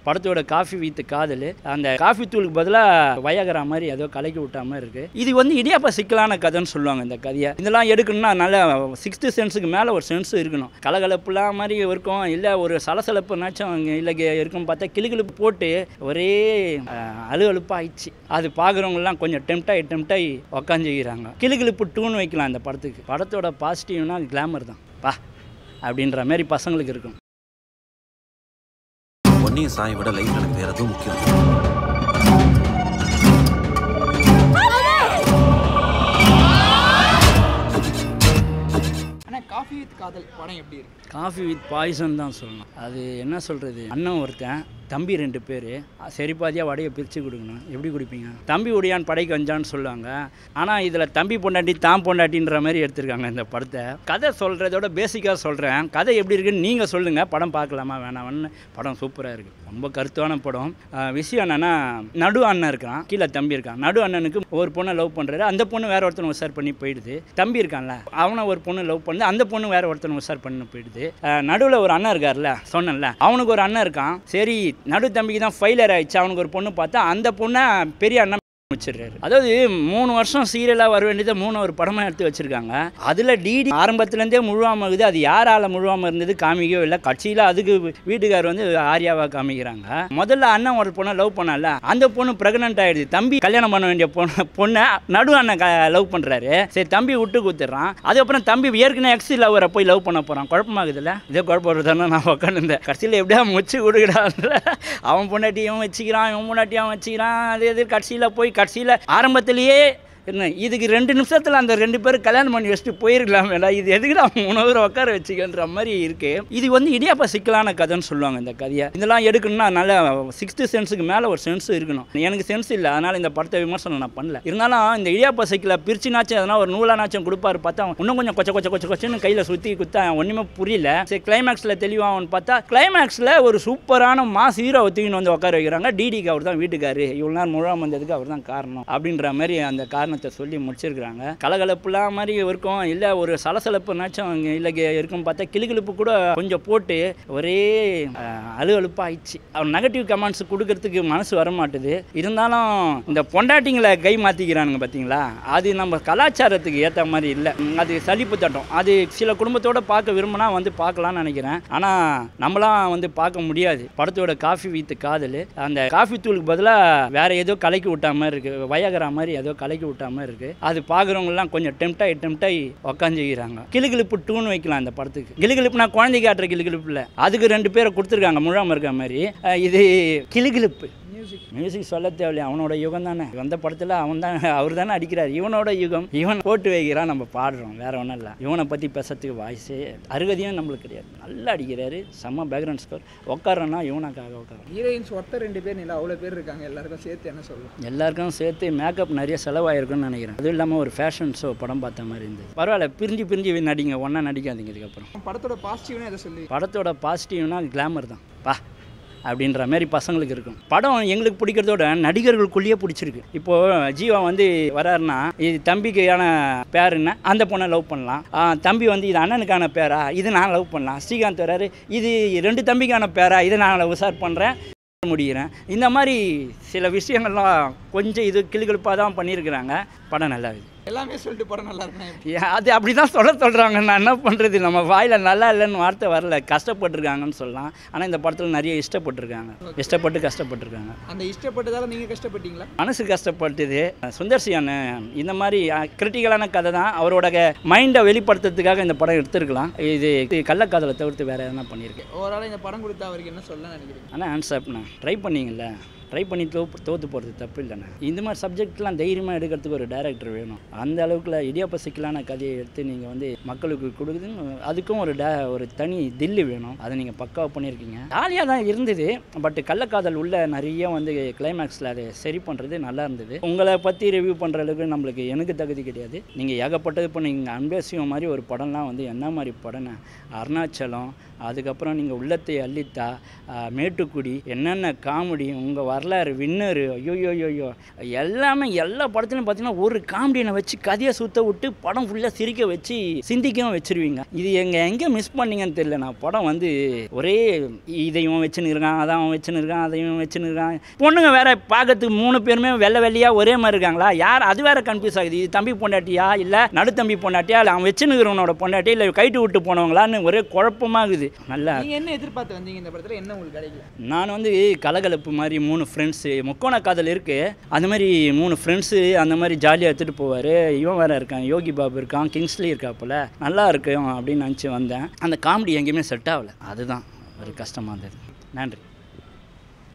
படத்தோட coffee with காதல் அந்த காஃபி தூளுக்கு பதிலாக வயகரா மாதிரி ஏதோ கலக்கி விட்டா மாதிரி இருக்கு இது வந்து இடியாப்ப சிக்கலான கதைன்னு சொல்லுவாங்க இந்த கதையை இதெல்லாம் எடுக்கணும்னா நல்ல சிக்ஸ்த்து சென்ஸுக்கு மேலே ஒரு சென்ஸ் இருக்கணும் கலகலப்புலாம் மாதிரி இருக்கும் இல்லை ஒரு சலசலப்புனாச்சும் இல்லை இருக்கும் பார்த்தா கிளுகிளுப்பு போட்டு ஒரே அஹ், அலுவலுப்பாக ஆயிடுச்சு அது பார்க்குறவங்கலாம் கொஞ்சம் டெம்டாகி டெம்டாகி உக்காந்துக்கிறாங்க கிளுகிளுப்பு டூன் வைக்கலாம் அந்த படத்துக்கு படத்தோட பாசிட்டிவ்னா கிளாமர் தான் பா அப்படின்ற மாதிரி பசங்களுக்கு இருக்கும் ஒன்னையும் சாயை விட லைஃப் எனக்கு வேற எதுவும் முக்கியம் ஆனால் காஃபி வித் காதல் படம் எப்படி இருக்கு காஃபி வித் பாய்சன் தான் சொல்லணும் அது என்ன சொல்கிறது அண்ணன் ஒருத்தன் தம்பி ரெண்டு பேர் சரி பாதியாக வடையை பிரித்து கொடுக்கணும் எப்படி குடிப்பீங்க தம்பி உடையான் படைக்கு வந்தான்னு சொல்லுவாங்க ஆனால் இதில் தம்பி பொண்டாட்டி தான் பொண்டாட்டின்ற மாதிரி எடுத்திருக்காங்க இந்த படத்தை கதை சொல்கிறதோட பேசிக்காக சொல்கிறேன் கதை எப்படி இருக்குன்னு நீங்கள் சொல்லுங்கள் படம் பார்க்கலாமா வேணாமான்னு படம் சூப்பராக இருக்குது ரொம்ப கருத்தான படம் ஆஹ் விஷயம் என்னென்னா நடு அண்ணன் இருக்கான் கீழே தம்பி இருக்கான் நடு அண்ணனுக்கு ஒரு பொண்ணை லவ் பண்ணுறாரு அந்த பொண்ணு வேற ஒருத்தனை உசார் பண்ணி போயிடுது தம்பி இருக்கான்ல அவனை ஒரு பொண்ணு லவ் பண்ணி அந்த பொண்ணு வேற ஒருத்தனை உசார் பண்ணி போயிடுது நடுவில் ஒரு அண்ணன் இருக்கார்ல சொன்னேன்ல அவனுக்கு ஒரு அண்ணன் இருக்கான் சரி நடு தம்பிக்கு தான் ஃபெயிலியர் ஆயிடுச்சு அவனுக்கு ஒரு பொண்ணு பார்த்தா அந்த பொண்ணை பெரிய அண்ணன் வச்சிடுறாரு அதாவது மூணு வருஷம் சீரியலாக வர வேண்டியதை மூணு ஒரு படமாக எடுத்து வச்சிருக்காங்க அதில் டிடி ஆரம்பத்துலேருந்தே முழுவாமல் இருக்குது அது யாரால முழுவாமல் இருந்தது காமிக்கவே இல்லை கட்சியில் அதுக்கு வீட்டுக்கார் வந்து ஆர்யாவாக காமிக்கிறாங்க முதல்ல அண்ணன் ஒரு பொண்ணை லவ் பண்ணல அந்த பொண்ணு ப்ரெக்னென்ட் ஆயிடுது தம்பி கல்யாணம் பண்ண வேண்டிய பொண்ணு பொண்ணை நடு அண்ணன் லவ் பண்ணுறாரு சரி தம்பி விட்டு கொடுத்துட்றான் அதுக்கப்புறம் தம்பி ஏற்கனவே எக்ஸி லவரை போய் லவ் பண்ண போகிறான் குழப்பமாகுதுல்ல இதே குழப்பம் தானே நான் உட்காந்துருந்தேன் கடைசியில் எப்படியா முச்சு கொடுக்குறான்ல அவன் பொண்டாட்டி இவன் வச்சுக்கிறான் இவன் பொண்டாட்டி அவன் வச்சுக்கிறான் அது எது கடைசியில் போய் கடைசியில் ஆரம்பத்திலேயே என்ன இதுக்கு ரெண்டு நிமிஷத்தில் அந்த ரெண்டு பேரும் கல்யாணம் பண்ணி வச்சுட்டு போயிருக்கலாமேடா இது எதுக்கு நான் மூணு பேர் உட்கார வச்சுக்கன்ற மாதிரி இருக்கு இது வந்து இடியாப்ப சிக்கலான கதைன்னு சொல்லுவாங்க இந்த கதையை இதெல்லாம் எடுக்கணும்னா நல்ல சிக்ஸ்த்து சென்ஸுக்கு மேலே ஒரு சென்ஸ் இருக்கணும் எனக்கு சென்ஸ் இல்லை அதனால் இந்த படத்தை விமர்சனம் நான் பண்ணல இருந்தாலும் இந்த இடியாப்ப சிக்கலை பிரிச்சுனாச்சும் எதனா ஒரு நூலானாச்சும் கொடுப்பாரு பார்த்தா அவன் இன்னும் கொஞ்சம் கொச்ச கொச்ச கொச்ச கொச்சன்னு கையில் சுற்றி குத்தா ஒன்றுமே புரியல சரி கிளைமேக்ஸில் தெளிவாகனு பார்த்தா கிளைமேக்ஸில் ஒரு சூப்பரான மாஸ் ஹீரோ தூக்கின்னு வந்து உட்கார வைக்கிறாங்க டிடிக்கு அவர் தான் வீட்டுக்காரு இவ்வளோ நேரம் முழுவதும் வந்ததுக்கு அவர் தான் காரணம் அப்படின்ற மாதிரி அந்த காரணத்தை சொல்லி முடிச்சிருக்கிறாங்க கலகலப்புலாம் மாதிரி இருக்கும் இல்லை ஒரு சலசலப்புனாச்சும் இல்லை இருக்கும் பார்த்தா கிளுகிளுப்பு கூட கொஞ்சம் போட்டு ஒரே அஹ், அலுவலுப்பாக ஆயிடுச்சு அவர் நெகட்டிவ் கமெண்ட்ஸ் கொடுக்கறதுக்கு மனசு வர மாட்டுது இருந்தாலும் இந்த பொண்டாட்டிங்களை கை மாற்றிக்கிறானுங்க பார்த்தீங்களா அது நம்ம கலாச்சாரத்துக்கு ஏற்ற மாதிரி இல்லை ம், அது சலிப்பு தட்டும் அது சில குடும்பத்தோட பார்க்க விரும்பினா வந்து பார்க்கலாம்னு நினைக்கிறேன் ஆனால் நம்மளாம் வந்து பார்க்க முடியாது படத்தோட காஃபி வித் காதல் அந்த காஃபி தூளுக்கு பதிலாக வேற ஏதோ கலக்கி விட்டா மாதிரி இருக்கு வயகரா மாதிரி ஏதோ கலக்கி விட்டா மாதிரி இருக்கு அது பார்க்குறவங்கலாம் கொஞ்சம் டெம்டாகி டெம்டாகி உக்காந்துக்கிறாங்க கிளுகிளுப்பு டூன் வைக்கலாம் அந்த படத்துக்கு கிளுகிளுப்புனா குழந்தைக்கு ஆட்டுற கிளுகிளுப்பு இல்லை அதுக்கு ரெண்டு பேரை கொடுத்துருக்காங்க முழாம இருக்க மாதிரி அஹ் இது கிளுகிளுப்பு மியூசிக் மியூசிக் சொல்ல தேவையில்லை அவனோட யுகம் தானே வந்த படத்தில் அவன் தான் அவர் தானே அடிக்கிறார் இவனோட யுகம் இவன் போட்டு வைக்கிறான் நம்ம பாடுறோம் வேற ஒன்றும் இல்லை இவனை பற்றி பேசுறதுக்கு வாய்ஸே அருகதையும் நம்மளுக்கு கிடையாது நல்லா அடிக்கிறாரு செம்ம பேக்ரவுண்ட் ஸ்கோர் உட்காரன்னா இவனுக்காக உட்காரோம் ஹீரோயின்ஸ் ஒருத்தர் ரெண்டு பேர் இல்லை அவ்வளோ பேர் இருக்காங்க எல்லாருக்கும் சேர்த்து என்ன சொல்லலாம் எல்லாருக்கும் சேர்த்து மேக்கப் நிறைய செலவாயிருக்குன்னு நினைக்கிறேன் அதுவும் இல்லாமல் ஒரு ஃபேஷன் ஷோ படம் பார்த்த மாதிரி இருந்தது பரவாயில்ல பிரிஞ்சு பிரிஞ்சு நடிங்க ஒன்றா நடிக்காதீங்க இதுக்கப்புறம் படத்தோட பாசிட்டிவ்னு எதை சொல்லி படத்தோட பாசிட்டிவ்னா கிளாமர் தான் பா அப்படின்ற மாதிரி பசங்களுக்கு இருக்கும் படம் எங்களுக்கு பிடிக்கிறதோட நடிகர்களுக்குள்ளேயே பிடிச்சிருக்கு இப்போது ஜீவா வந்து வராருன்னா இது தம்பிக்கான பேருன்னா அந்த பொண்ணை லவ் பண்ணலாம் ஆ, தம்பி வந்து இது அண்ணனுக்கான பேரா இது நான் லவ் பண்ணலாம் ஸ்ரீகாந்த் வராரு இது ரெண்டு தம்பிக்கான பேரா இதை நான் உசார் பண்ணுறேன் முடிகிறேன் இந்த மாதிரி சில விஷயங்கள்லாம் கொஞ்சம் இது கிளுகிழுப்பாக தான் பண்ணியிருக்கிறாங்க படம் நல்லா இருக்குது எல்லாமே சொல்லிட்டு படம் நல்லா இருக்குன்னா எப்படி? ஏன் அது அப்படி தான் சொல்ல சொல்கிறாங்க நான் என்ன பண்ணுறது நம்ம வாயில் நல்லா இல்லைன்னு வார்த்தை வரல கஷ்டப்பட்டிருக்காங்கன்னு சொல்லலாம் ஆனால் இந்த படத்தில் நிறைய இஷ்டப்பட்டிருக்காங்க இஷ்டப்பட்டு கஷ்டப்பட்டிருக்காங்க அந்த இஷ்டப்பட்டதால நீங்கள் கஷ்டப்பட்டீங்களா மனசு கஷ்டப்பட்டது சுந்தர் சி அண்ணன் இந்த மாதிரி கிரிட்டிக்கலான கதை தான் அவரோட மைண்டை வெளிப்படுத்துறதுக்காக இந்த படம் எடுத்திருக்கலாம் இது இது கள்ளக்காதலை தவிர்த்து வேறு எதனா பண்ணியிருக்கேன் ஓவரால் இந்த படம் கொடுத்தா அவருக்கு என்ன சொல்ல நினைக்கிறீங்க ஆனால் ஆன்சர்ண்ணா ட்ரை பண்ணீங்கல்ல ட்ரை பண்ணி தோ தோற்று போகிறது தப்பு இல்லைண்ணே இந்த மாதிரி சப்ஜெக்ட்லாம் தைரியமாக எடுக்கிறதுக்கு ஒரு டைரக்டர் வேணும் அந்த அளவுக்குல இடியாப்ப சிக்கலான கதையை எடுத்து நீங்கள் வந்து மக்களுக்கு கொடுக்குதுன்னு அதுக்கும் ஒரு டே ஒரு தனி தில்லு வேணும் அதை நீங்கள் பக்காவாக பண்ணியிருக்கீங்க ஜாலியாக தான் இருந்தது பட் கள்ளக்காதல் உள்ள நிறைய வந்து கிளைமேக்ஸில் அதை சரி பண்ணுறது நல்லா இருந்தது உங்களை பற்றி ரிவ்யூ பண்ணுற அளவுக்கு நம்மளுக்கு எனக்கு தகுதி கிடையாது நீங்கள் ஏகப்பட்டது இப்போ நீங்கள் அன்பேசியம் மாதிரி ஒரு படம்லாம் வந்து என்ன மாதிரி படம்னா அருணாச்சலம் அதுக்கப்புறம் நீங்கள் உள்ளத்தை அள்ளித்தா ஆஹ், மேட்டுக்குடி என்னென்ன காமெடி உங்கள் வரலாறு வின்னரு ஐயோ ஐயோ எல்லாமே எல்லா படத்துலையும் பார்த்தீங்கன்னா ஒரு காமெடியை வச்சு வச்சு கதையை சுத்த விட்டு படம் ஃபுல்லாக சிரிக்க வச்சு சிந்திக்கவும் வச்சிருவீங்க இது எங்க எங்கே மிஸ் பண்ணீங்கன்னு தெரியல நான் படம் வந்து ஒரே இதையும் வச்சுன்னு இருக்கான் அதான் வச்சுன்னு இருக்கான் அதையும் வச்சுன்னு இருக்கான் பொண்ணுங்க வேற பார்க்கறதுக்கு மூணு பேருமே வெள்ளை வெள்ளையாக ஒரே மாதிரி இருக்காங்களா யார் அது வேற கன்ஃபியூஸ் ஆகுது இது தம்பி பொண்டாட்டியா இல்லை நடுத்தம்பி பொண்டாட்டியா இல்லை அவன் வச்சுன்னு இருக்கிறவனோட பொண்டாட்டி இல்லை கைட்டு விட்டு போனவங்களான்னு ஒரே குழப்பமாகுது நல்லா நீங்கள் என்ன எதிர்பார்த்து வந்தீங்க இந்த படத்தில் என்ன உங்களுக்கு கிடைக்கல நான் வந்து கலகலப்பு மாதிரி மூணு ஃப்ரெண்ட்ஸு முக்கோண காதல் இருக்குது அந்த மாதிரி மூணு ஃப்ரெண்ட்ஸு அந்த மாதிரி ஜாலியாக எடுத்துகிட்டு போவார் இவன் வேறு இருக்கான் யோகி பாபு இருக்கான் கிங்ஸ்லி இருக்காப்புல நல்லா இருக்கும் அப்படின்னு நினச்சி வந்தேன் அந்த காமெடி எங்கேயுமே செட் ஆகலை அதுதான் ஒரு கஷ்டமாக இருந்தது நன்றி